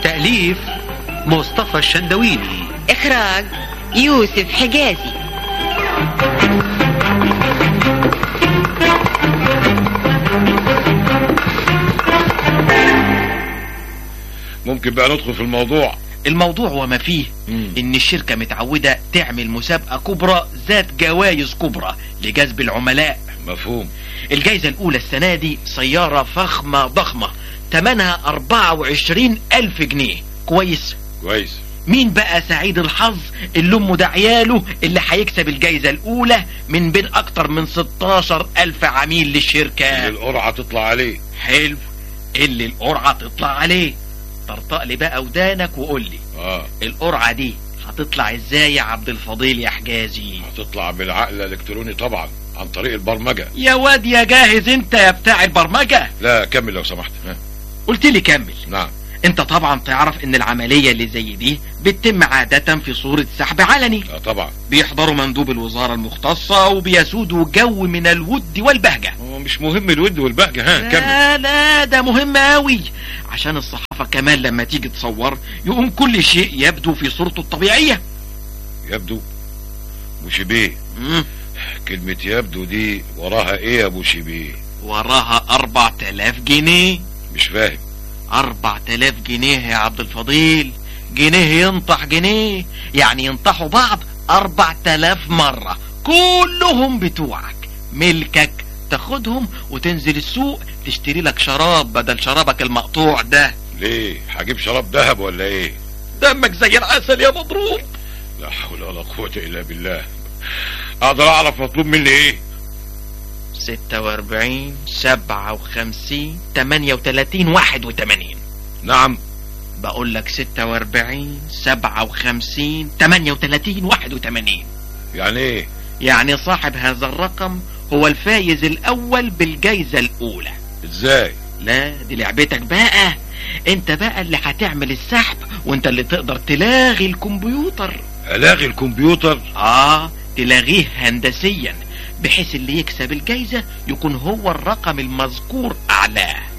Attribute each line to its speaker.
Speaker 1: تأليف مصطفى الشندويني
Speaker 2: إخراج يوسف حجازي
Speaker 3: ممكن بقى ندخل في الموضوع
Speaker 4: الموضوع وما فيه
Speaker 3: مم.
Speaker 4: ان الشركة متعودة تعمل مسابقة كبرى ذات جوائز كبرى لجذب العملاء
Speaker 3: مفهوم
Speaker 4: الجائزة الاولى السنة دي سيارة فخمة ضخمة تمنها 24 الف جنيه كويس
Speaker 3: كويس
Speaker 4: مين بقى سعيد الحظ اللي امه ده عياله اللي هيكسب الجائزة الاولى من بين اكتر من 16 الف عميل للشركة
Speaker 3: اللي القرعة تطلع عليه
Speaker 4: حلو اللي القرعة تطلع عليه طرطق لي بقى ودانك وقول لي
Speaker 3: اه
Speaker 4: القرعة دي هتطلع ازاي يا عبد الفضيل يا حجازي
Speaker 3: هتطلع بالعقل الالكتروني طبعا عن طريق البرمجة
Speaker 4: يا واد يا جاهز انت يا بتاع البرمجة
Speaker 3: لا كمل لو سمحت ها.
Speaker 4: قلت لي كمل
Speaker 3: نعم
Speaker 4: انت طبعا تعرف ان العملية اللي زي دي بتتم عادة في صورة سحب علني
Speaker 3: اه طبعا
Speaker 4: بيحضروا مندوب الوزارة المختصة وبيسودوا جو من الود والبهجة
Speaker 3: هو مش مهم الود والبهجة ها كمل
Speaker 4: لا لا ده مهم قوي عشان الصحافة كمان لما تيجي تصور يقوم كل شيء يبدو في صورته الطبيعية
Speaker 3: يبدو بوشيبيه
Speaker 4: مم.
Speaker 3: كلمة يبدو دي وراها ايه يا بوشيبيه
Speaker 4: وراها أربع تلاف جنيه
Speaker 3: مش فاهم
Speaker 4: أربع تلاف جنيه يا عبد الفضيل جنيه ينطح جنيه يعني ينطحوا بعض أربع تلاف مرة كلهم بتوعك ملكك تاخدهم وتنزل السوق تشتري لك شراب بدل شرابك المقطوع ده
Speaker 3: ليه هجيب شراب ذهب ولا ايه
Speaker 4: دمك زي العسل يا مضروب
Speaker 3: لا حول ولا قوة الا بالله اقدر اعرف مطلوب مني ايه
Speaker 4: ستة واربعين سبعة وخمسين تمانية وتلاتين واحد وتمانين
Speaker 3: نعم
Speaker 4: بقول لك ستة واربعين سبعة وخمسين تمانية وتلاتين واحد وتمانين
Speaker 3: يعني ايه
Speaker 4: يعني صاحب هذا الرقم هو الفايز الاول بالجايزة الاولى
Speaker 3: ازاي
Speaker 4: لا دي لعبتك بقى انت بقى اللي هتعمل السحب وانت اللي تقدر تلاغي الكمبيوتر
Speaker 3: الاغي الكمبيوتر
Speaker 4: اه تلاغيه هندسيا بحيث اللي يكسب الجايزة يكون هو الرقم المذكور اعلاه